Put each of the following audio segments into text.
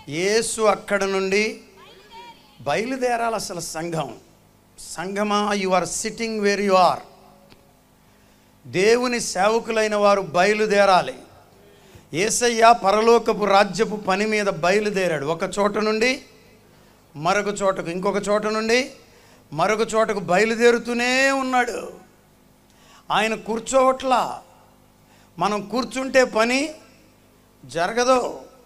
యేసు అక్కడ నుండి బయలుదేరాలి అసలు సంఘం సంఘమా you are sitting where you are దేవుని సేవకులైన వారు బయలుదేరాలి ఏసయ్య పరలోకపు రాజ్యపు పని మీద బయలుదేరాడు ఒక చోట నుండి మరొక చోటకు ఇంకొక చోట నుండి మరొక చోటకు బయలుదేరుతూనే ఉన్నాడు ఆయన కూర్చోవట్లా మనం కూర్చుంటే పని జరగదు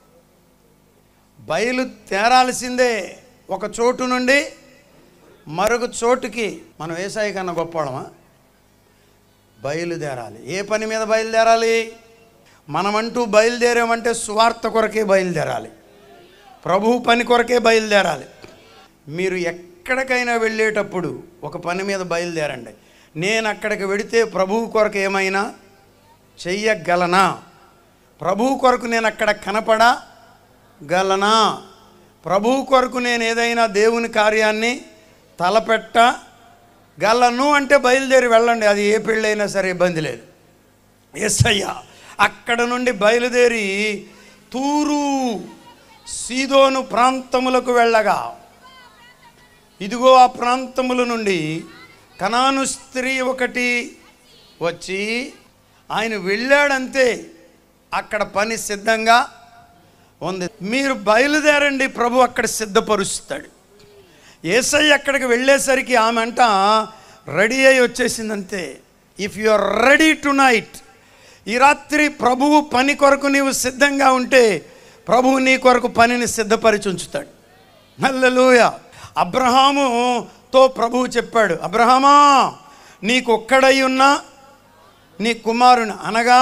బయలు తేరాల్సిందే ఒక చోటు నుండి మరొక చోటుకి మనం ఏసాయి కన్నా గొప్పవాళ్ళమా బయలుదేరాలి ఏ పని మీద బయలుదేరాలి మనమంటూ బయలుదేరామంటే స్వార్థ కొరకే బయలుదేరాలి ప్రభు పని కొరకే బయలుదేరాలి మీరు ఎక్కడికైనా వెళ్ళేటప్పుడు ఒక పని మీద బయలుదేరండి నేను అక్కడికి వెడితే ప్రభువు కొరకు ఏమైనా చెయ్యగలనా ప్రభువు కొరకు నేను అక్కడ కనపడా గలనా ప్రభువు కొరకు నేను ఏదైనా దేవుని కార్యాన్ని తలపెట్ట గలను అంటే బయలుదేరి వెళ్ళండి అది ఏ పెళ్ళైనా సరే ఇబ్బంది లేదు ఎస్ అయ్యా అక్కడ నుండి బయలుదేరి తూరు సీదోను ప్రాంతములకు వెళ్ళగా ఇదిగో ఆ ప్రాంతముల నుండి కనాను స్త్రీ ఒకటి వచ్చి ఆయన వెళ్ళాడంతే అక్కడ పని సిద్ధంగా ఉంది మీరు బయలుదేరండి ప్రభు అక్కడ సిద్ధపరుస్తాడు ఏసై అక్కడికి వెళ్ళేసరికి ఆమె అంట రెడీ అయి వచ్చేసిందంతే if you are ready tonight ఈ రాత్రి ప్రభువు పని కొరకు నీవు సిద్ధంగా ఉంటే ప్రభువు నీ కొరకు పనిని సిద్ధపరిచి ఉంచుతాడు హల్లెలూయ అబ్రహాముతో ప్రభువు చెప్పాడు అబ్రహామా నీకు ఒక్కడై ఉన్నా నీ కుమారుని అనగా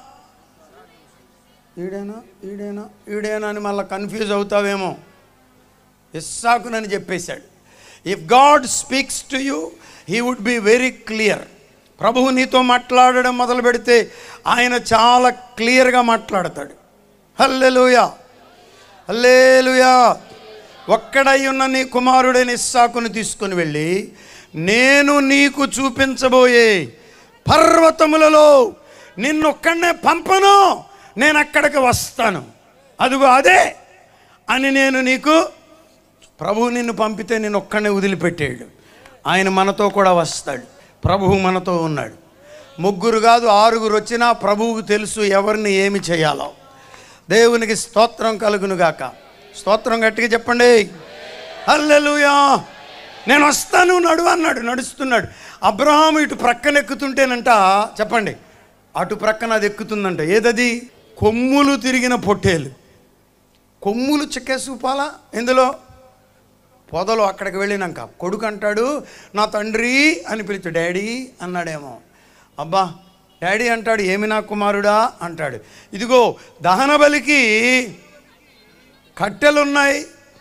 ఈడేనా ఈడేనా ఈడేనా అని మళ్ళీ కన్ఫ్యూజ్ అవుతావేమో ఇస్సాకునని చెప్పేశాడు if God speaks to you he would be very clear ప్రభువు నీతో మాట్లాడడం మొదలు పెడితే ఆయన చాలా క్లియర్గా మాట్లాడతాడు హల్లెలూయా హల్లేలుయా ఒక్కడై ఉన్న నీ కుమారుడైన ఇస్సాకును తీసుకుని వెళ్ళి నేను నీకు చూపించబోయే పర్వతములలో నిన్నొక్కడనే పంపను నేను అక్కడికి వస్తాను అదిగో అదే అని నేను నీకు ప్రభువు నిన్ను పంపితే నేను ఒక్కడనే వదిలిపెట్టాడు ఆయన మనతో కూడా వస్తాడు ప్రభువు మనతో ఉన్నాడు ముగ్గురు కాదు ఆరుగురు వచ్చినా ప్రభువుకు తెలుసు ఎవరిని ఏమి చేయాలో దేవునికి స్తోత్రం కలుగును గాక స్తోత్రం గట్టిగా చెప్పండి హల్లెలూయా నేను వస్తాను నడు అన్నాడు నడుస్తున్నాడు అబ్రహాము ఇటు ప్రక్కన ఎక్కుతుంటేనంట చెప్పండి అటు ప్రక్కన అది ఎక్కుతుందంట ఏదది కొమ్ములు తిరిగిన పొట్టేలు కొమ్ములు చెక్కేసుపాలా ఎందులో పొదలు అక్కడికి వెళ్ళినాక కొడుకు అంటాడు నా తండ్రి అని పిలిచు డాడీ అన్నాడేమో అబ్బా డాడీ అంటాడు ఏమి నా కుమారుడా అంటాడు ఇదిగో దహన బలికి కట్టెలున్నాయి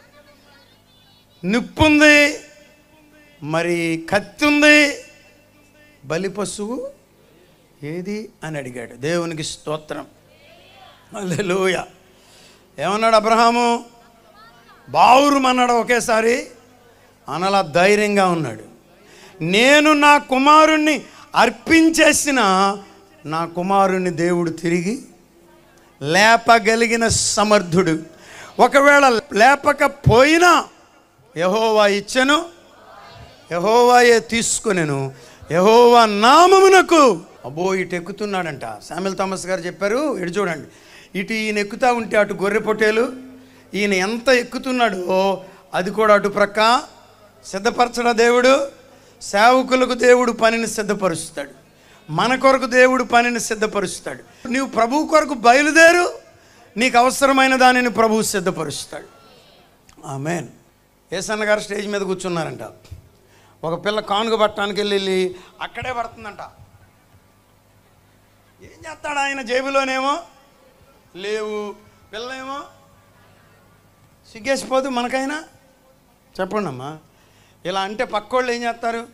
నిప్పుంది మరి కత్తి ఉంది బలి పశువు ఏది అని అడిగాడు దేవునికి స్తోత్రం అల్లెలూయ ఏమన్నాడు అబ్రహాము బావురుమన్నాడు ఒకేసారి అనలా ధైర్యంగా ఉన్నాడు నేను నా కుమారుణ్ణి అర్పించేసిన నా కుమారుణ్ణి దేవుడు తిరిగి లేపగలిగిన సమర్థుడు ఒకవేళ లేపకపోయినా యహోవా ఇచ్చెను యహోవాయే తీసుకునేను యహోవా నామమునకు అబ్బో ఇటు ఎక్కుతున్నాడంట శామ్యుల్ థామస్ గారు చెప్పారు ఇటు చూడండి ఇటు ఈయన ఎక్కుతా ఉంటే అటు గొర్రె పొట్టేలు ఈయన ఎంత ఎక్కుతున్నాడో అది కూడా అటు ప్రక్క సిద్ధపరచడ దేవుడు సేవకులకు దేవుడు పనిని సిద్ధపరుస్తాడు మన కొరకు దేవుడు పనిని సిద్ధపరుస్తాడు నీవు ప్రభు కొరకు బయలుదేరు నీకు అవసరమైన దానిని ప్రభువు సిద్ధపరుస్తాడు ఆమెన్ ఏసన్న గారు స్టేజ్ మీద కూర్చున్నారంట ఒక పిల్ల కానుక పట్టడానికి వెళ్ళి అక్కడే పడుతుందంట ఏం చేస్తాడు ఆయన జేబులోనేమో లేవు పిల్లేమో సిగ్గేసిపోదు మనకైనా చెప్పండి అమ్మా ఇలా అంటే పక్కోళ్ళు ఏం చేస్తారు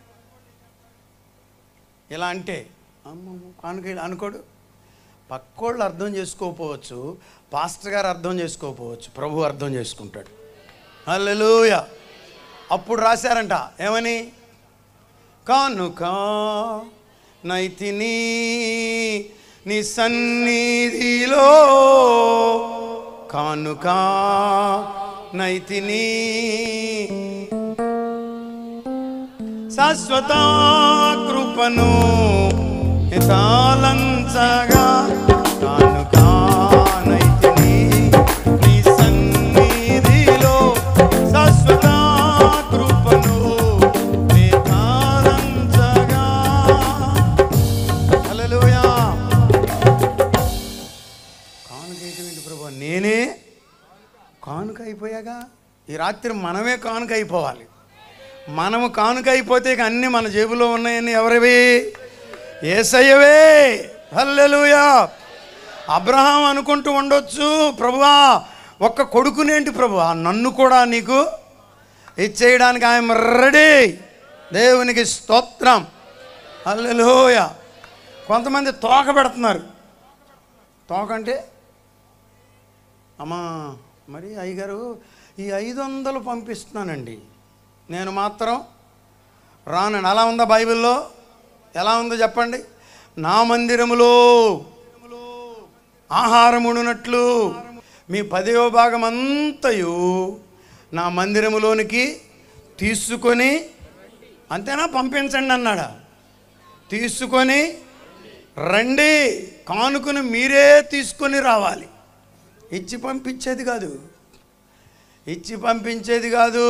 ఇలా అంటే అమ్మమ్మ కానుక అనుకోడు పక్కోళ్ళు అర్థం చేసుకోకపోవచ్చు పాస్టర్ గారు అర్థం చేసుకోకపోవచ్చు ప్రభు అర్థం చేసుకుంటాడు హల్లెలూయ అప్పుడు రాశారంట ఏమని కానుక నైతిని నీ సన్నిధిలో కానుక నైతిని శాశ్వత కృపను తాళంచగా కానుక నైతిని నీ సన్నిధిలో శాశ్వత కృపను తాళంచగా హల్లెలూయా కానుక ఏంటి ప్రభు నేనే కానుక అయిపోయాగా ఈ రాత్రి మనమే కానుక అయిపోవాలి మనము కానుక అయిపోతే ఇక అన్నీ మన జేబులో ఉన్నాయని ఎవరివి ఏసయ్యవే హల్లెలూయా అబ్రహాం అనుకుంటూ ఉండొచ్చు ప్రభువా ఒక్క కొడుకునేంటి ప్రభువా నన్ను కూడా నీకు ఇచ్చేయడానికి ఆయన రెడీ దేవునికి స్తోత్రం హల్లెలూయా కొంతమంది తోక పెడుతున్నారు తోక అంటే అమ్మా మరి అయ్యగారు ఈ ఐదు వందలు పంపిస్తున్నానండి నేను మాత్రం రానండి అలా ఉందా బైబిల్లో ఎలా ఉందో చెప్పండి నా మందిరములో ఆహారముడునట్లు మీ పదవ భాగం అంతయు నా మందిరములోనికి తీసుకొని అంతేనా పంపించండి అన్నాడా తీసుకొని రండి కానుకను మీరే తీసుకొని రావాలి ఇచ్చి పంపించేది కాదు ఇచ్చి పంపించేది కాదు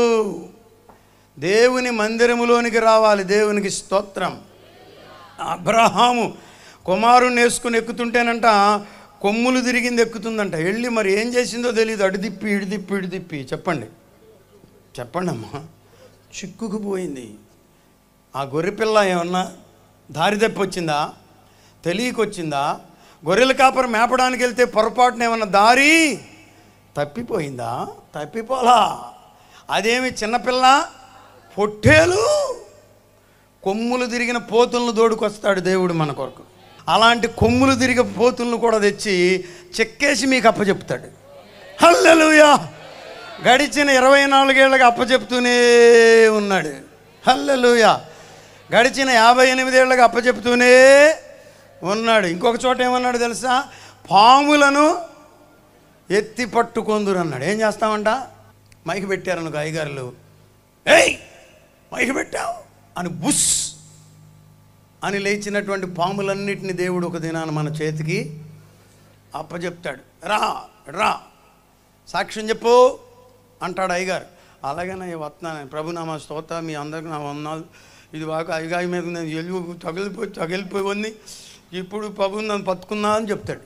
దేవుని మందిరములోనికి రావాలి దేవునికి స్తోత్రం అబ్రహాము కుమారుని వేసుకుని ఎక్కుతుంటేనంట కొమ్ములు తిరిగింది ఎక్కుతుందంట వెళ్ళి మరి ఏం చేసిందో తెలియదు అటు తిప్పి ఇటు తిప్పి ఇటు తిప్పి చెప్పండి చెప్పండి అమ్మా చిక్కుకుపోయింది ఆ గొర్రె పిల్ల ఏమన్నా దారి తప్పి వచ్చిందా తెలియకొచ్చిందా గొర్రెల కాపరి మేపడానికి వెళ్తే పొరపాటున ఏమన్నా దారి తప్పిపోయిందా తప్పిపోలా అదేమి చిన్నపిల్ల పొట్టేలు కొమ్ములు తిరిగిన పోతులను దోడుకొస్తాడు దేవుడు మన కొరకు అలాంటి కొమ్ములు తిరిగి పోతులను కూడా తెచ్చి చెక్కేసి మీకు అప్పచెప్తాడు హల్లెలూయా గడిచిన ఇరవై నాలుగేళ్ళకి అప్పచెప్తూనే ఉన్నాడు హల్లెలూయా గడిచిన యాభై ఎనిమిదేళ్ళకి అప్పచెప్తూనే ఉన్నాడు ఇంకొక చోట ఏమన్నాడు తెలుసా పాములను ఎత్తి పట్టుకొందురు అన్నాడు ఏం చేస్తామంట మైకి పెట్టారనుకో అయ్యగారులు ఏయ్ మైకి పెట్టావు అని బుస్ అని లేచినటువంటి పాములన్నిటిని దేవుడు ఒక దినాన మన చేతికి అప్పచెప్తాడు రా రా సాక్ష్యం చెప్పు అంటాడు అయ్యగారు అలాగే నేను వస్తున్నాను ప్రభునామా స్తోత మీ అందరికి నా వందనాలు ఇది బాగా అయ్యగారి మీద నేను ఎలుగు తగిలిపోయి తగిలిపోయి ఉంది ఇప్పుడు ప్రభు నన్ను పట్టుకున్నా అని చెప్తాడు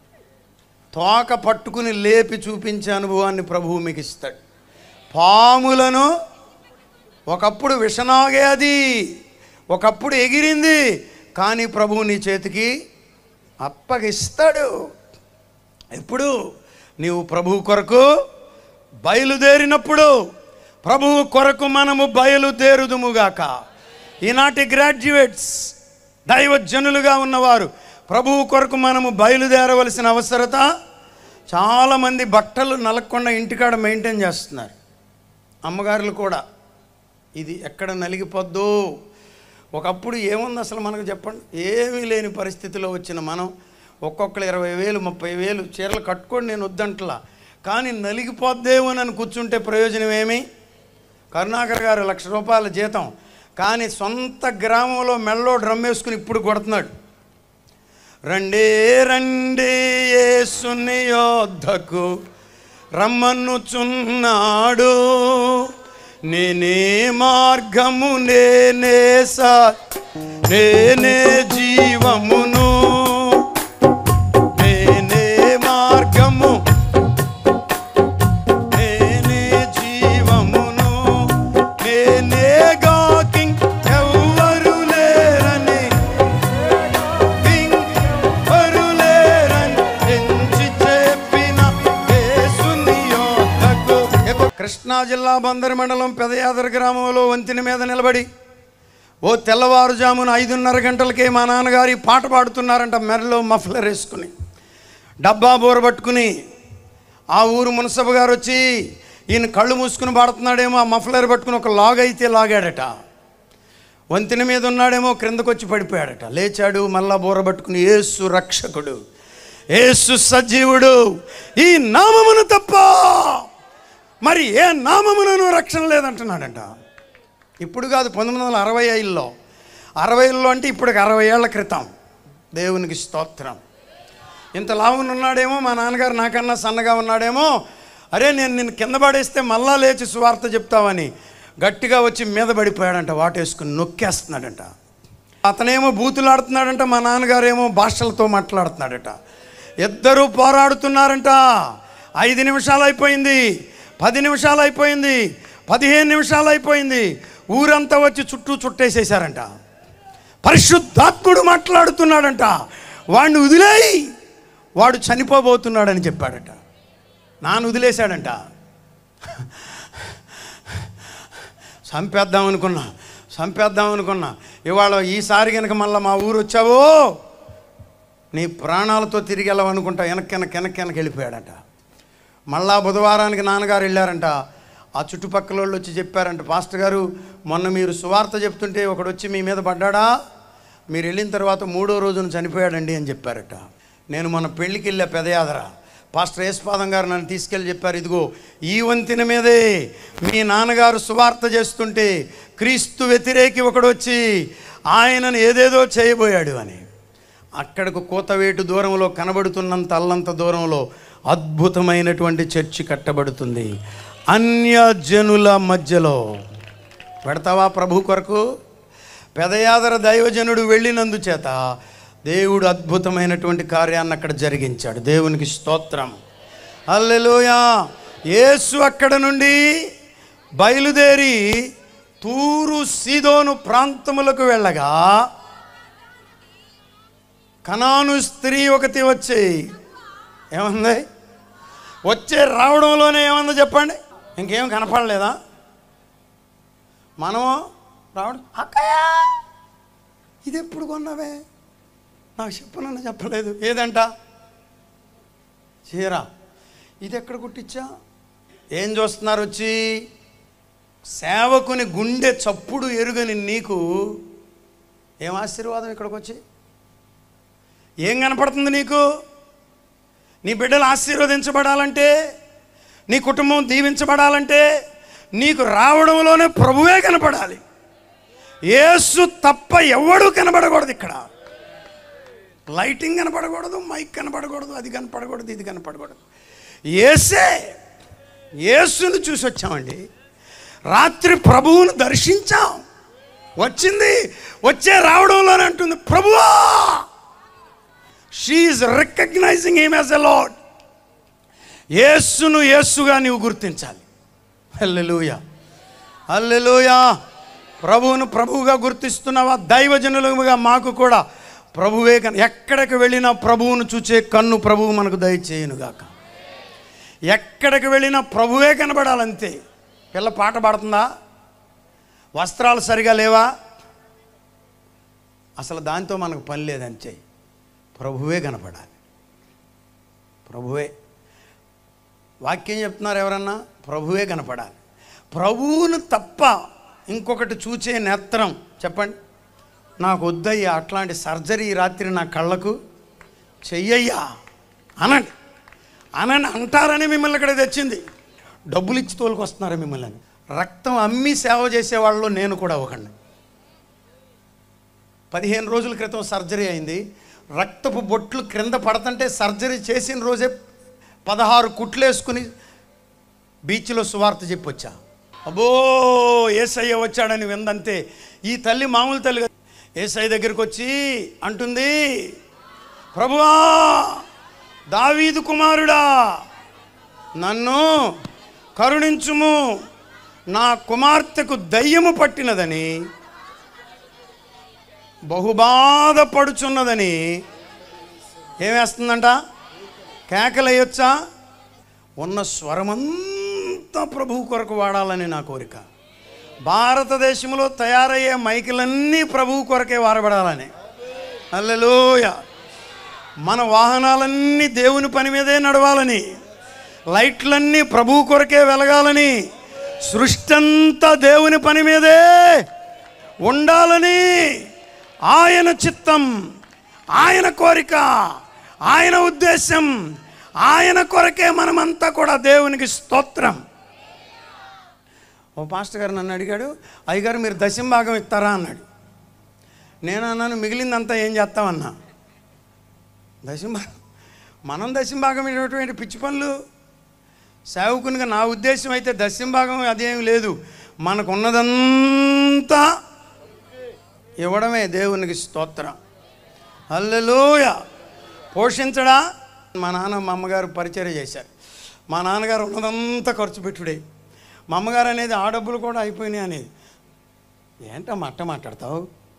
తోక పట్టుకుని లేపి చూపించే అనుభవాన్ని ప్రభువు మీకు ఇస్తాడు పాములను ఒకప్పుడు విషనాగే అది ఒకప్పుడు ఎగిరింది కానీ ప్రభువు నీ చేతికి అప్పగిస్తాడు ఎప్పుడు నీవు ప్రభువు కొరకు బయలుదేరినప్పుడు ప్రభువు కొరకు మనము బయలుదేరుదుముగాక ఈనాటి గ్రాడ్యుయేట్స్ దైవజనులుగా ఉన్నవారు ప్రభువు కొరకు మనము బయలుదేరవలసిన అవసరత చాలామంది బట్టలు నలగకుండా ఇంటికాడ మెయింటైన్ చేస్తున్నారు అమ్మగారులు కూడా ఇది ఎక్కడ నలిగిపోద్దు ఒకప్పుడు ఏముంది అసలు మనకు చెప్పండి ఏమీ లేని పరిస్థితిలో వచ్చిన మనం ఒక్కొక్కరు ఇరవై వేలు ముప్పై వేలు చీరలు కట్టుకొని నేను వద్దంటలా కానీ నలిగిపోద్దేమోనని కూర్చుంటే ప్రయోజనం ఏమి కరుణాకర్ గారు లక్ష రూపాయల జీతం కానీ సొంత గ్రామంలో మెల్లో డ్రమ్ వేసుకుని ఇప్పుడు కొడుతున్నాడు రండే రండే యేసుని యోద్ధకు రమ్మనుచున్నాడు నేనే మార్గము నేనే సా నేనే జీవమును నేనే మార్గము నేనే జీవమును నేనే గాకింగ్ ఎవ్వరు లేరని ఇంకెవ్వరు లేరని ఎంచి చెప్పిన యేసుని యోద్ధకు. కృష్ణా జిల్లా బందరు మండలం పెదయాదర గ్రామంలో వంతెన మీద నిలబడి ఓ తెల్లవారుజామున ఐదున్నర గంటలకే మా నాన్నగారు ఈ పాట పాడుతున్నారంట మెరలో మఫ్లర్ వేసుకుని డబ్బా బోర పట్టుకుని ఆ ఊరు మునసబు గారు వచ్చి ఈయన కళ్ళు మూసుకుని పాడుతున్నాడేమో ఆ మఫ్లర్ పట్టుకుని ఒక లాగ్ అయితే లాగాడట వంతెన మీద ఉన్నాడేమో క్రిందకు వచ్చి పడిపోయాడట లేచాడు మళ్ళా బోర పట్టుకుని ఏసు రక్షకుడు యేసు సజీవుడు ఈ నామమును తప్ప మరి ఏ నామమునను రక్షణ లేదంటున్నాడంట ఇప్పుడు కాదు పంతొమ్మిది వందల అరవై ఐదులో అరవైలో అంటే ఇప్పటికి అరవై ఏళ్ల క్రితం దేవునికి స్తోత్రం ఇంత లావున ఉన్నాడేమో మా నాన్నగారు నాకన్నా సన్నగా ఉన్నాడేమో అరే నేను నిన్ను కింద పడేస్తే మళ్ళా లేచి సువార్త చెప్తావని గట్టిగా వచ్చి మీద పడిపోయాడంట వాటేసుకుని నొక్కేస్తున్నాడంట అతనేమో బూతులాడుతున్నాడంట మా నాన్నగారేమో భాషలతో మాట్లాడుతున్నాడట ఇద్దరూ పోరాడుతున్నారంట ఐదు నిమిషాలు అయిపోయింది పది నిమిషాలు అయిపోయింది పదిహేను నిమిషాలు అయిపోయింది ఊరంతా వచ్చి చుట్టూ చుట్టేసేశారంట పరిశుద్ధాత్ముడు మాట్లాడుతున్నాడంట వాడిని వదిలేయి వాడు చనిపోబోతున్నాడని చెప్పాడట నాన్న వదిలేశాడంట చంపేద్దాం అనుకున్నా చంపేద్దాం అనుకున్నా ఇవాళ ఈసారి కనుక మళ్ళీ మా ఊరు వచ్చావో నీ ప్రాణాలతో తిరిగి వెళ్ళవనుకుంటా వెనక్కి వెనక్కి వెనక్కి వెనక్కి వెళ్ళిపోయాడట మళ్ళా బుధవారానికి నాన్నగారు వెళ్ళారంట ఆ చుట్టుపక్కల వాళ్ళు వచ్చి చెప్పారంట పాస్టర్ గారు మొన్న మీరు సువార్త చెప్తుంటే ఒకడు వచ్చి మీ మీద పడ్డాడా మీరు వెళ్ళిన తర్వాత మూడో రోజున చనిపోయాడండి అని చెప్పారట నేను మన పెళ్ళికి వెళ్ళా పెదయాదర పాస్టర్ యేసుపాదం గారు నన్ను తీసుకెళ్ళి చెప్పారు ఇదిగో ఈ వంతెన మీదే మీ నాన్నగారు సువార్త చేస్తుంటే క్రీస్తు వ్యతిరేకి ఒకడు వచ్చి ఆయనను ఏదేదో చేయబోయాడు అని అక్కడకు కోతవేటు దూరంలో కనబడుతున్నంత అల్లంత దూరంలో అద్భుతమైనటువంటి చర్చి కట్టబడుతుంది అన్య జనుల మధ్యలో పెడతావా ప్రభు కొరకు పెదయాదర దైవజనుడు వెళ్ళినందుచేత దేవుడు అద్భుతమైనటువంటి కార్యాన్ని అక్కడ జరిగించాడు దేవునికి స్తోత్రం అల్లెలోయా యేసు అక్కడ నుండి బయలుదేరి తూరు సీదోను ప్రాంతములకు వెళ్ళగా కనాను స్త్రీ ఒకటి వచ్చి ఏమంది వచ్చే రావడంలోనే ఏమందో చెప్పండి ఇంకేం కనపడలేదా మనము రావడం అక్కయ్య ఇది ఎప్పుడు కొన్నావే నాకు చెప్పనన్నా చెప్పలేదు ఏదంట చీర ఇది ఎక్కడ కుట్టించా ఏం చూస్తున్నారు వచ్చి సేవకుని గుండె చప్పుడు ఎరుగని నీకు ఏం ఆశీర్వాదం ఇక్కడికి వచ్చి ఏం కనపడుతుంది నీకు నీ బిడ్డలు ఆశీర్వదించబడాలంటే నీ కుటుంబం దీవించబడాలంటే నీకు రావడంలోనే ప్రభువే కనపడాలి యేసు తప్ప ఎవడు కనబడకూడదు ఇక్కడ లైటింగ్ కనపడకూడదు మైక్ కనపడకూడదు అది కనపడకూడదు ఇది కనపడకూడదు ఏసే యేసును చూసి వచ్చామండి రాత్రి ప్రభువును దర్శించాం వచ్చింది వచ్చే రావడంలోనే అంటుంది ప్రభువా she is recognizing him as a lord యేసును యేసుగా నీవు గుర్తించాలి హల్లెలూయా హల్లెలూయా ప్రభువును ప్రభువుగా గుర్తిస్తున్నావా దైవజనులుగా మాకు కూడా ప్రభువే కన్ ఎక్కడికి వెళ్ళినా ప్రభువును చూచే కన్ను ప్రభువు మనకు దయచేయునుగాక ఎక్కడికి వెళ్ళినా ప్రభువే కనబడాలంతే పిల్ల పాట పాడుతుందా వస్త్రాలు సరిగా లేవా అసలు దాంతో మనకు పని లేదంతే ప్రభువే కనపడాలి ప్రభువే వాక్యం చెప్తున్నారు ఎవరన్నా ప్రభువే కనపడాలి ప్రభువును తప్ప ఇంకొకటి చూచే నేత్రం చెప్పండి నాకు వద్దయ్యా అట్లాంటి సర్జరీ ఈ రాత్రి నా కళ్ళకు చెయ్యయ్యా అనండి అనండి అంటారని మిమ్మల్ని ఇక్కడ తెచ్చింది డబ్బులు ఇచ్చి తోలుకొస్తున్నారు మిమ్మల్ని అని. రక్తం అమ్మి సేవ చేసేవాళ్ళు నేను కూడా ఒకడిని పదిహేను రోజుల క్రితం సర్జరీ అయింది రక్తపు బొట్లు క్రింద పడతంటే సర్జరీ చేసిన రోజే పదహారు కుట్లేసుకుని బీచ్లో సువార్త చెప్పొచ్చా అబ్బో ఏసయ్య వచ్చాడని విందంతే ఈ తల్లి మామూలు తల్లి కాదు. ఏసయ్య దగ్గరికి వచ్చి అంటుంది ప్రభువా దావీదు కుమారుడా నన్ను కరుణించుము నా కుమార్తెకు దయ్యము పట్టినదని బహుబాధపడుచున్నదని ఏమేస్తుందంట కేకలేయొచ్చా ఉన్న స్వరమంతా ప్రభువు కొరకు వాడాలని నా కోరిక భారతదేశంలో తయారయ్యే మైకులన్నీ ప్రభువు కొరకే వాడబడాలని అల్లెలోయ మన వాహనాలన్నీ దేవుని పని మీదే నడవాలని లైట్లన్నీ ప్రభువు కొరకే వెలగాలని సృష్టి అంతా దేవుని పని మీదే ఉండాలని ఆయన చిత్తం ఆయన కోరిక ఆయన ఉద్దేశం ఆయన కొరకే మనమంతా కూడా దేవునికి స్తోత్రం ఓ పాస్టర్ గారు నన్ను అడిగాడు అయ్యగారు మీరు దశం భాగం ఇస్తారా అన్నాడు నేను అన్నాను మిగిలిందంతా ఏం చేస్తామన్నా దశం భాగం మనం దశం భాగం ఇటువంటి పిచ్చి పనులు సేవకునిగా నా ఉద్దేశం అయితే దశం భాగం అదేం లేదు మనకున్నదంతా ఇవ్వడమే దేవునికి స్తోత్రం హల్లెలూయ పోషించడా మా నాన్న మా అమ్మగారు పరిచర్య చేశారు మా నాన్నగారు ఉన్నదంతా ఖర్చు పెట్టుడే మా అమ్మగారు అనేది ఆ డబ్బులు కూడా అయిపోయినాయి అనేది ఏంటో మట్ట మాట్లాడతావు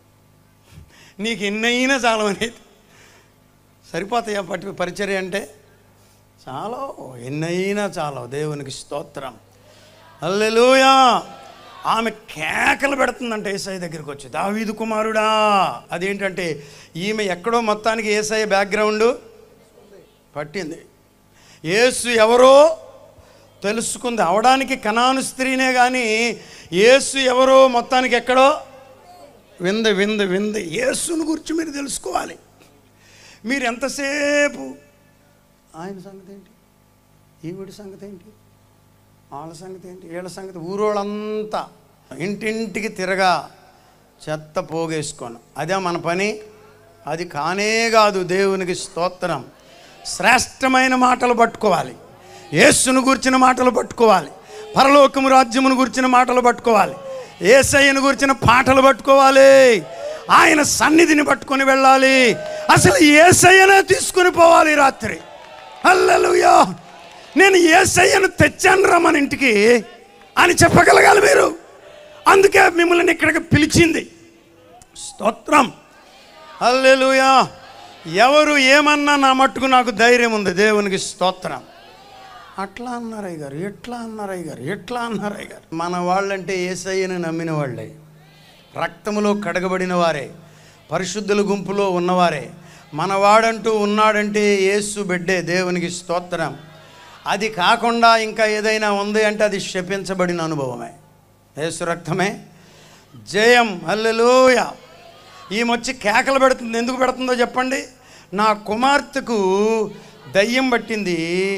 నీకు ఎన్నైనా చాలు అనేది సరిపోతాయా పట్టి పరిచర్య అంటే చాలా ఎన్నైనా చాలా దేవునికి స్తోత్రం హల్లెలూయా ఆమె కేకలు పెడుతుందంట ఏసఐ దగ్గరికి వచ్చి దావీదు కుమారుడా అదేంటంటే ఈమె ఎక్కడో మొత్తానికి ఏసఐ బ్యాక్గ్రౌండ్ పట్టింది యేసు ఎవరో తెలుసుకుంది అవడానికి కనాను స్త్రీనే కానీ యేసు ఎవరో మొత్తానికి ఎక్కడో వింద వింద వింద యేసుని గురించి మీరు తెలుసుకోవాలి మీరు ఎంతసేపు ఆయన సంగతి ఏంటి ఈవిడి సంగతి ఏంటి వాళ్ళ సంగతి ఏంటి వీళ్ళ సంగతి ఊరోళ్ళంతా ఇంటింటికి తిరగా చెత్త పోగేసుకోను అదే మన పని అది కానే కాదు దేవునికి స్తోత్రం శ్రేష్టమైన మాటలు పట్టుకోవాలి యేసును గురించిన మాటలు పట్టుకోవాలి పరలోకము రాజ్యమును గురించిన మాటలు పట్టుకోవాలి ఏసయ్యను గురించిన పాటలు పట్టుకోవాలి ఆయన సన్నిధిని పట్టుకొని వెళ్ళాలి అసలు ఏసయ్యనే తీసుకుని పోవాలి రాత్రి హల్లెలూయా నేను ఏసయ్యను తెచ్చాను రా మన ఇంటికి అని చెప్పగలగాలి మీరు అందుకే మిమ్మల్ని ఇక్కడికి పిలిచింది స్తోత్రం హల్లెలూయా ఎవరు ఏమన్నా నా మట్టుకు నాకు ధైర్యం ఉంది దేవునికి స్తోత్రం అట్లా అన్నారయ్య గారు ఎట్లా అన్నారయ్య గారు ఎట్లా అన్నారయ్య గారు మన వాళ్ళంటే ఏసయ్యను నమ్మిన వాళ్ళే రక్తములో కడగబడిన వారే పరిశుద్ధుల గుంపులో ఉన్నవారే మనవాడంటూ ఉన్నాడంటే యేసు బిడ్డే దేవునికి స్తోత్రం అది కాకుండా ఇంకా ఏదైనా ఉంది అంటే అది శపించబడిన అనుభవమే యేసు రక్తమే జయం హల్లెలూయ ఈమె కేకలు పెడుతుంది ఎందుకు పెడుతుందో చెప్పండి నా కుమార్తెకు దయ్యం పట్టింది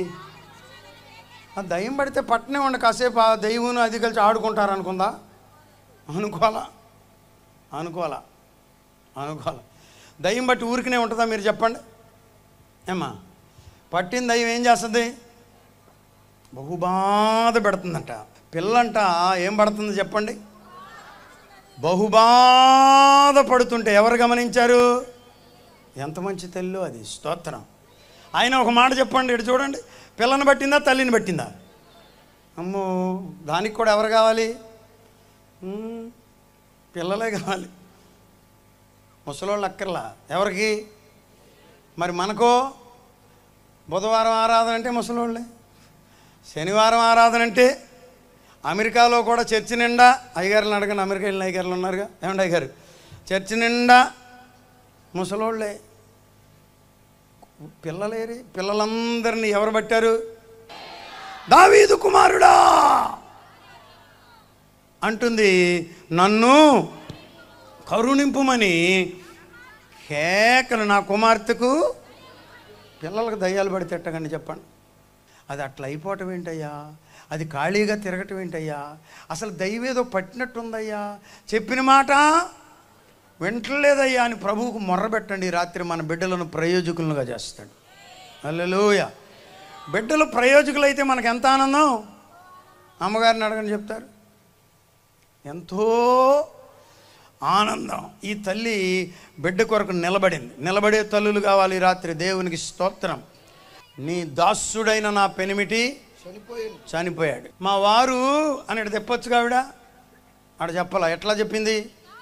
ఆ దయ్యం పడితే పట్టనే ఉండి కాసేపు ఆ దయ్యం అది కలిసి ఆడుకుంటారు అనుకుందా అనుకోవాలా అనుకోవాలా అనుకోవాలా దయ్యం బట్టి ఊరికనే ఉంటుందా మీరు చెప్పండి ఏమ్మా పట్టిన దయ్యం ఏం చేస్తుంది బహుబాధ పెడుతుందంట పిల్లంట ఏం పడుతుంది చెప్పండి బహుబాధ పడుతుంటే ఎవరు గమనించారు ఎంత మంచి తల్లి అది స్తోత్రం ఆయన ఒక మాట చెప్పండి ఇటు చూడండి పిల్లని పట్టిందా తల్లిని పట్టిందా అమ్మో దానికి కూడా ఎవరు కావాలి ఉమ్, పిల్లలే కావాలి ముసలోళ్ళు అక్కర్లా ఎవరికి మరి మనకో బుధవారం ఆరాధన అంటే ముసలోళ్ళే శనివారం ఆరాధన అంటే అమెరికాలో కూడా చర్చి నిండా అయ్యగారులు అడగండి అమెరికా వెళ్ళిన అయ్యగారులు ఉన్నారుగా ఏమండి అయ్యగారు చర్చి నిండా ముసలోళ్ళే పిల్లలేరి పిల్లలందరినీ ఎవరు పట్టారు దావీదు కుమారుడా అంటుంది నన్ను కరుణింపుమని కేకలు నా కుమార్తెకు పిల్లలకు దయ్యాలు పడి తిట్టకండి చెప్పండి అది అట్లా అయిపోవటం ఏంటయ్యా అది ఖాళీగా తిరగటం ఏంటయ్యా అసలు దైవేదో పట్టినట్టుందయ్యా చెప్పిన మాట వింటలేదయ్యా అని ప్రభువుకు మొర్రబెట్టండి ఈ రాత్రి మన బిడ్డలను ప్రయోజకులుగా చేస్తాడు అల్లెలోయ బిడ్డలు ప్రయోజకులైతే మనకు ఎంత ఆనందం అమ్మగారిని అడగని చెప్తారు ఎంతో ఆనందం ఈ తల్లి బిడ్డ కొరకు నిలబడింది నిలబడే తల్లులు కావాలి ఈ రాత్రి దేవునికి స్తోత్రం నీ దాసుడైన నా పెనిమిటి చనిపోయాను చనిపోయాడు మా వారు అని ఇటు తెప్పొచ్చు కావిడ ఆడ చెప్పాలా ఎట్లా చెప్పింది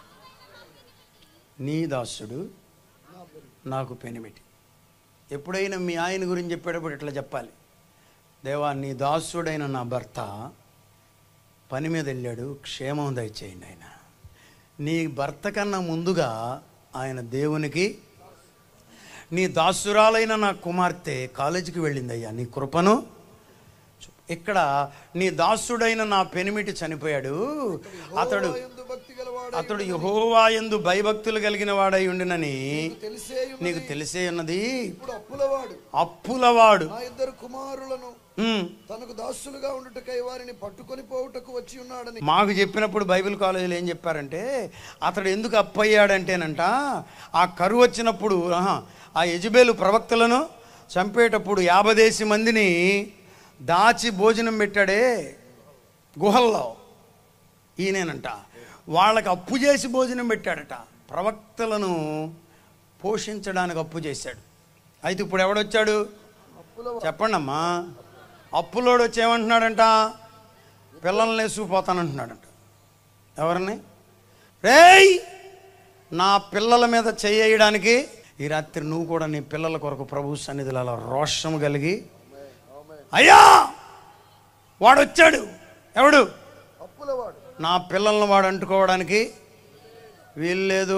నీ దాసుడు నాకు పెనిమిటి ఎప్పుడైనా మీ ఆయన గురించి చెప్పేటప్పుడు ఇట్లా చెప్పాలి దేవా నీ దాసుడైన నా భర్త పని మీద వెళ్ళాడు క్షేమం దయచేయండి ఆయన నీ భర్త కన్నా ముందుగా ఆయన దేవునికి నీ దాసురాలైన నా కుమార్తె కాలేజీకి వెళ్ళిందయ్యా నీ కృపను చూ- ఇక్కడ నీ దాసుడైన నా పెనిమిటి చనిపోయాడు అతడు యెహోవా యందు భక్తి గలవాడు వాడై అతడు యహోవా యందు భయభక్తులు కలిగిన వాడై ఉండినని తెలిసే ఉన్నది. నీకు తెలిసే ఉన్నది ఇప్పుడు అప్పులవాడు అప్పులవాడు నా ఇద్దరు కుమారులను ఉమ్. తనకు దాసులుగా ఉండుటకై వారిని పట్టుకొని పోవుటకు వచ్చి ఉన్నాడని మాకు చెప్పినప్పుడు బైబిల్ కాలేజీలో ఏం చెప్పారంటే అతడు ఎందుకు అప్పయ్యాడంటేనంట ఆ కరువు వచ్చినప్పుడు ఆహా, ఆ యజబేలు ప్రవక్తలను చంపేటప్పుడు యాభదేసి మందిని దాచి భోజనం పెట్టాడే గుహల్లో ఈయనేనంట వాళ్ళకి అప్పు చేసి భోజనం పెట్టాడట ప్రవక్తలను పోషించడానికి అప్పు చేశాడు అయితే ఇప్పుడు ఎవడొచ్చాడు చెప్పండి అమ్మా అప్పులోడు వచ్చి ఏమంటున్నాడంట పిల్లల్ని వేసుకుపోతానంటున్నాడంట ఎవరిని రేయ్ నా పిల్లల మీద చేయడానికి ఈ రాత్రి నువ్వు కూడా నీ పిల్లల కొరకు ప్రభు సన్నిధిలో అలా రోషం కలిగి అయ్యా వాడు వచ్చాడు ఎవడు అప్పులవాడు నా పిల్లల్ని వాడు అంటుకోవడానికి వీల్లేదు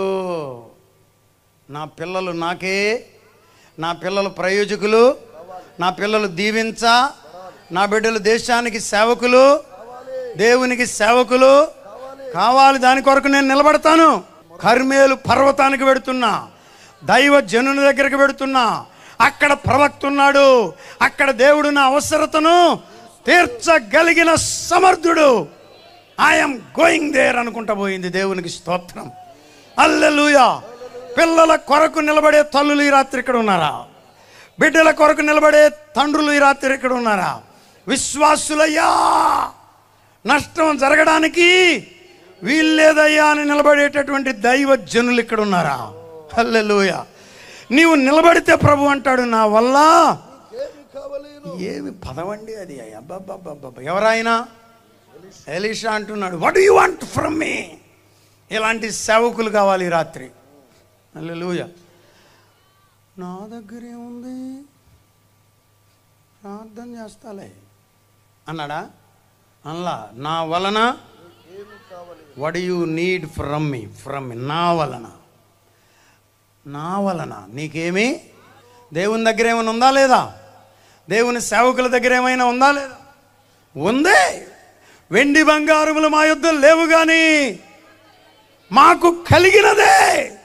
నా పిల్లలు నాకే నా పిల్లలు ప్రయోజకులు నా పిల్లలు దీవించ నా బిడ్డలు దేశానికి సేవకులు దేవునికి సేవకులు కావాలి దాని కొరకు నేను నిలబడతాను కర్మేలు పర్వతానికి పెడుతున్నా దైవ జనుని దగ్గరికి పెడుతున్నా అక్కడ ప్రవక్త ఉన్నాడు అక్కడ దేవుడు నా అవసరతను తీర్చగలిగిన సమర్థుడు ఐఎమ్ గోయింగ్ దేర్ అనుకుంటా పోయింది దేవునికి స్తోత్రం అల్లెలుయా పిల్లల కొరకు నిలబడే తల్లులు ఈ రాత్రి ఇక్కడ ఉన్నారా బిడ్డల కొరకు నిలబడే తండ్రులు ఈ రాత్రి ఇక్కడ ఉన్నారా విశ్వాసులయ్యా నష్టం జరగడానికి వీల్లేదయ్యా అని నిలబడేటటువంటి దైవ జనులు ఇక్కడ ఉన్నారా హల్లెలూయ నీవు నిలబడితే ప్రభు అంటాడు నా వల్ల ఏమి కావలేను ఏమి పదవండి అది అబ్బబ్బబ్బబ్బ ఎవరైనా ఎలీషా అంటున్నాడు what you want from me ఇలాంటి సేవకులు కావాలి ఈ రాత్రి అల్లెలూయ నా దగ్గర ఏముంది ప్రార్థన చేస్తాలే అన్నాడా అల్లా నా వలన ఏమి కావలేదు what you need from me from me నా వలన నా వలన నీకేమి దేవుని దగ్గర ఏమైనా ఉందా లేదా దేవుని సేవకుల దగ్గర ఏమైనా ఉందా లేదా ఉందే వెండి బంగారములు మా యుద్ధ లేవు కానీ మాకు కలిగినదే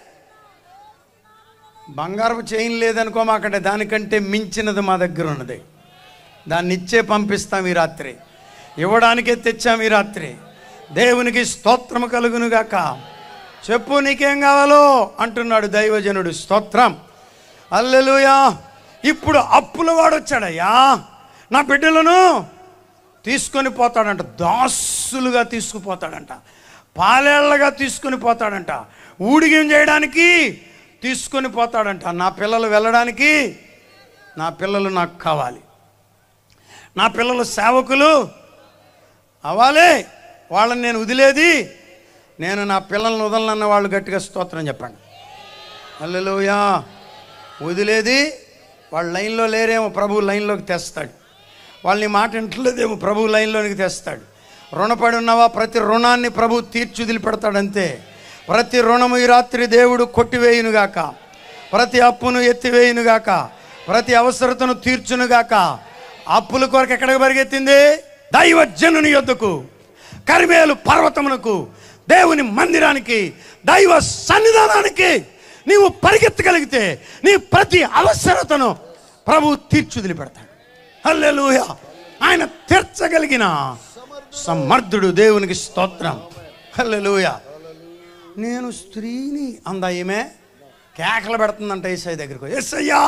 బంగారపు చైన్ లేదనుకో మాకంటే దానికంటే మించినది మా దగ్గర ఉన్నది దాన్ని ఇచ్చే పంపిస్తాం ఈ రాత్రి ఇవ్వడానికే తెచ్చాం ఈ రాత్రి దేవునికి స్తోత్రము కలుగునుగాక చెప్పు నీకేం కావాలో అంటున్నాడు దైవజనుడు స్తోత్రం అల్లెలుయా ఇప్పుడు అప్పుల వాడు వచ్చాడయ్యా నా బిడ్డలను తీసుకొని పోతాడంట దాసులుగా తీసుకుపోతాడంట పాలేళ్లగా తీసుకొని పోతాడంట ఊడిగం చేయడానికి తీసుకొని పోతాడంట నా పిల్లలు వెళ్ళడానికి నా పిల్లలు నాకు కావాలి నా పిల్లలు సేవకులు అవ్వాలి వాళ్ళని నేను వదిలేది నేను నా పిల్లల్ని వదలనన్న వాళ్ళు గట్టిగా స్తోత్రం చెప్పండి అల్లెలుయా వదిలేది వాళ్ళ లైన్లో లేరేమో ప్రభు లైన్లోకి తెస్తాడు వాళ్ళని మాట ఇంట్లేదేమో ప్రభు లైన్లోనికి తెస్తాడు రుణపడి ఉన్నవా ప్రతి రుణాన్ని ప్రభు తీర్చుదిలి పెడతాడంతే ప్రతి రుణము ఈ రాత్రి దేవుడు కొట్టివేయునుగాక ప్రతి అప్పును ఎత్తివేయునుగాక ప్రతి అవసరతను తీర్చునుగాక అప్పుల కొరకు ఎక్కడికి పరిగెత్తింది దైవజనుని యొద్దకు కరిమేలు పర్వతమునకు దేవుని మందిరానికి దైవ సన్నిధానానికి నీవు పరిగెత్తగలిగితే నీ ప్రతి అవసరతను ప్రభు తీర్చుదిలి పెడతాడు హల్లెలూయా ఆయన తీర్చగలిగిన సమర్థుడు దేవునికి స్తోత్రం హల్లెలూయా నేను స్త్రీని అందా ఈమె కేకలు పెడుతుందంట ఏసఐ దగ్గరికి ఎస్ఐయా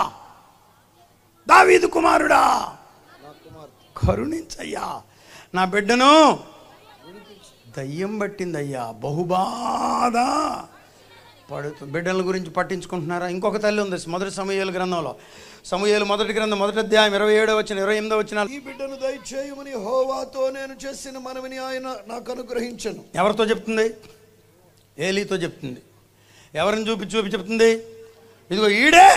దావీదు కుమారుడా నా కుమార్తె కరుణించయ్యా నా బిడ్డను దయ్యం పట్టిందయ్యా బహుబాధ పడుతు బిడ్డల గురించి పట్టించుకుంటున్నారా ఇంకొక తల్లి ఉంది మొదటి సమూహల గ్రంథంలో సమూహలు మొదటి గ్రంథం మొదటి అధ్యాయం ఇరవై ఏడో వచ్చిన ఇరవై ఎనిమిదో వచ్చిన ఈ బిడ్డను దయచేయమని హోవాతో నేను చేసిన మనవిని ఆయన నాకు అనుగ్రహించను ఎవరితో చెప్తుంది ఏలీతో చెప్తుంది ఎవరిని చూపి చూపి చెప్తుంది ఇదిగో ఈడే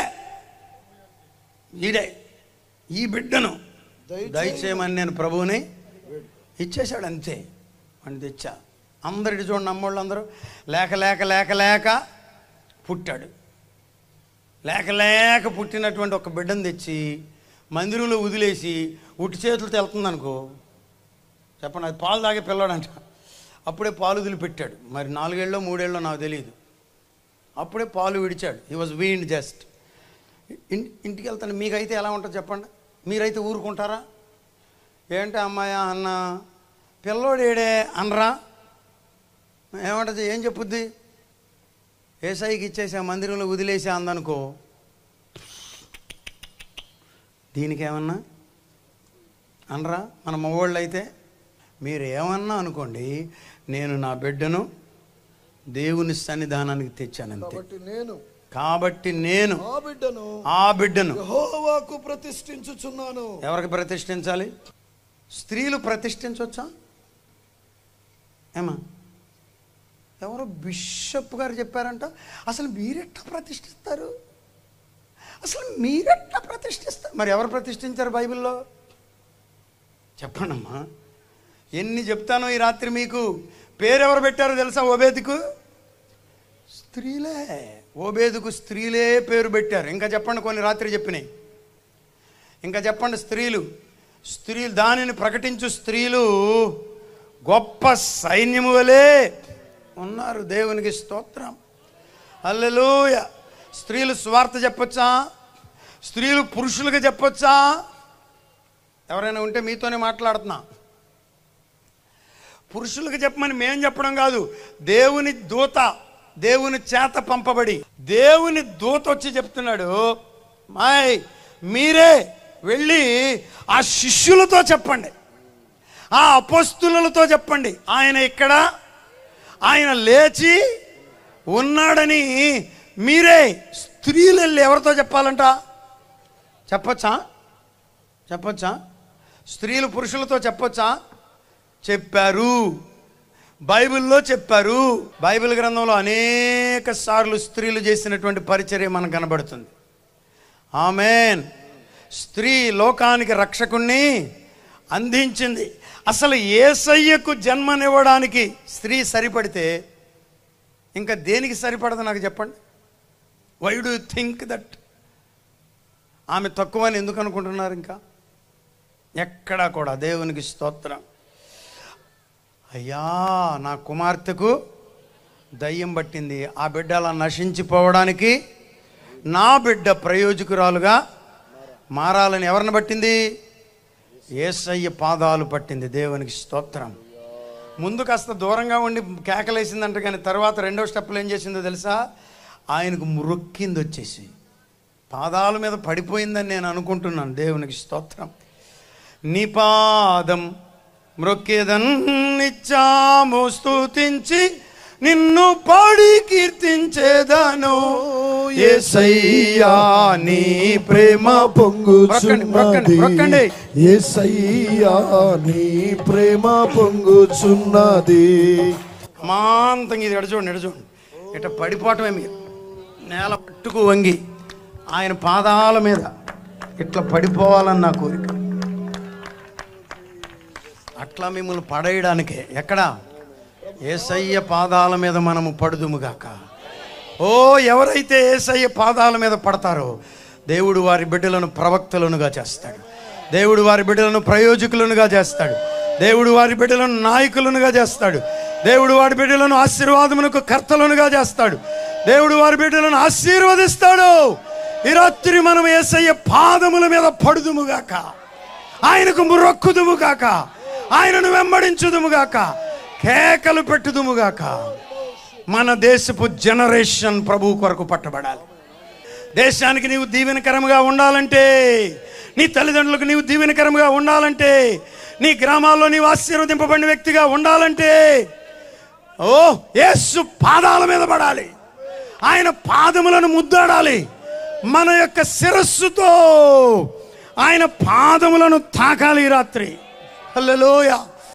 ఈడే ఈ బిడ్డను దయచేయమని నేను ప్రభువుని ఇచ్చేశాడు అంతే అని తెచ్చా అందరికి చూడండి అమ్మోళ్ళు అందరూ లేక లేక లేక లేక పుట్టాడు లేక లేక పుట్టినటువంటి ఒక బిడ్డను తెచ్చి మందిరంలో వదిలేసి ఉట్టి చేతులతో వెళ్తుంది అనుకో చెప్పండి అది పాలు తాగే పిల్లాడంట అప్పుడే పాలు పెట్టాడు మరి నాలుగేళ్ళలో మూడేళ్ళలో నాకు తెలియదు అప్పుడే పాలు విడిచాడు హీ వాజ్ వీండ్ జస్ట్ ఇంటికి వెళ్తాను మీకైతే ఎలా ఉంటుంది చెప్పండి మీరైతే ఊరుకుంటారా ఏంటి అమ్మాయ అన్న పిల్లోడేడే అనరా ఏమంటది ఏం చెప్పుద్ది ఏసైకి ఇచ్చేసి ఆ మందిరంలో వదిలేసి అందనుకో దీనికి ఏమన్నా అనరా మన మగవాళ్ళు అయితే మీరు ఏమన్నా అనుకోండి నేను నా బిడ్డను దేవుని సన్నిధానానికి తెచ్చాను అంతే కాబట్టి నేను కాబట్టి నేను ఆ బిడ్డను ఆ బిడ్డను యెహోవాకు ప్రతిష్ఠించుచున్నాను ఎవరికి ప్రతిష్ఠించాలి స్త్రీలు ప్రతిష్ఠించవచ్చా ఏమా ఎవరో బిషప్ గారు చెప్పారంట అసలు మీరెట్లా ప్రతిష్ఠిస్తారు అసలు మీరెట్లా ప్రతిష్ఠిస్తారు మరి ఎవరు ప్రతిష్ఠించారు బైబిల్లో చెప్పండమ్మా ఎన్ని చెప్తానో ఈ రాత్రి మీకు పేరు ఎవరు పెట్టారో తెలుసా ఓబేదుకు స్త్రీలే ఓబేదుకు స్త్రీలే పేరు పెట్టారు ఇంకా చెప్పండి కొన్ని రాత్రి చెప్పినాయి ఇంకా చెప్పండి స్త్రీలు స్త్రీలు దానిని ప్రకటించు స్త్రీలు గొప్ప సైన్యము వలె ఉన్నారు దేవునికి స్తోత్రం అల్లెలూయ స్త్రీలు స్వార్థ చెప్పొచ్చా స్త్రీలు పురుషులుగా చెప్పొచ్చా ఎవరైనా ఉంటే మీతోనే మాట్లాడుతున్నా పురుషులకు చెప్పమని మేం చెప్పడం కాదు దేవుని దూత దేవుని చేత పంపబడి దేవుని దూత వచ్చి చెప్తున్నాడు మాయ్ మీరే వెళ్ళి ఆ శిష్యులతో చెప్పండి ఆ అపోస్తులతో చెప్పండి ఆయన ఇక్కడ ఆయన లేచి ఉన్నాడని మీరే స్త్రీలు వెళ్ళి ఎవరితో చెప్పాలంట చెప్పొచ్చా చెప్పొచ్చా స్త్రీలు పురుషులతో చెప్పొచ్చా చెప్పారు బైబిల్లో చెప్పారు బైబిల్ గ్రంథంలో అనేక సార్లు స్త్రీలు చేసినటువంటి పరిచర్య మనకు కనబడుతుంది ఆమెన్ స్త్రీ లోకానికి రక్షకుణ్ణి అందించింది అసలు ఏసయ్యకు జన్మనివ్వడానికి స్త్రీ సరిపడితే ఇంకా దేనికి సరిపడదు నాకు చెప్పండి వై డూ థింక్ దట్ ఆమె తక్కువ అని ఎందుకు అనుకుంటున్నారు ఇంకా ఎక్కడా కూడా దేవునికి స్తోత్రం అయ్యా నా కుమార్తెకు దయ్యం పట్టింది ఆ బిడ్డ అలా నశించిపోవడానికి నా బిడ్డ ప్రయోజకురాలుగా మారాలని ఎవరిని పట్టింది ఏసయ్య పాదాలు పట్టింది దేవునికి స్తోత్రం ముందు కాస్త దూరంగా ఉండి కేకలేసిందంట కానీ తర్వాత రెండో స్టెప్లో ఏం చేసిందో తెలుసా ఆయనకు మురొక్కింది వచ్చేసి పాదాల మీద పడిపోయిందని నేను అనుకుంటున్నాను దేవునికి స్తోత్రం నీ పాదం మ్రొక్కేదన్నిచ్చాము స్తుతించి నిన్ను పాడి కీర్తించేదాను ఏసయ్యా నీ ప్రేమ బ్రొక్కండి, బ్రొక్కండి, బ్రొక్కండి. ఏసయ్యా నీ ప్రేమ పొంగుచున్నది మాంతంగా ఇది ఎడచూడండి ఎడచూడండి ఇట పడిపోవటమే మీరు నేల పట్టుకు వంగి ఆయన పాదాల మీద ఇట్లా పడిపోవాలని నా కోరిక అట్లా మిమ్మల్ని పడేయడానికే ఎక్కడ ఏసయ్య పాదాల మీద మనము పడుదుముగాక ఓ ఎవరైతే ఏసయ్య పాదాల మీద పడతారో దేవుడు వారి బిడ్డలను ప్రవక్తలనుగా చేస్తాడు దేవుడు వారి బిడ్డలను ప్రయోజకులనుగా చేస్తాడు దేవుడు వారి బిడ్డలను నాయకులనుగా చేస్తాడు దేవుడు వారి బిడ్డలను ఆశీర్వాదమునకు కర్తలనుగా చేస్తాడు దేవుడు వారి బిడ్డలను ఆశీర్వదిస్తాడు ఈ రాత్రి మనం ఏసయ్య పాదముల మీద పడుదుముగాక ఆయనకు మురొక్కుదుముగాక ఆయనను వెంబడించుదుముగాక కేకలు పెట్టుదుముగాక మన దేశపు జనరేషన్ ప్రభు కొరకు పట్టబడాలి దేశానికి నీవు దీవెనకరంగా ఉండాలంటే నీ తల్లిదండ్రులకు నీవు దీవెనకరంగా ఉండాలంటే నీ గ్రామాల్లో నీవు ఆశీర్వదింపబడిన వ్యక్తిగా ఉండాలంటే ఓ యేసు పాదాల మీద పడాలి ఆయన పాదములను ముద్దాడాలి మన యొక్క శిరస్సుతో ఆయన పాదములను తాకాలి ఈ రాత్రి హల్లెలూయా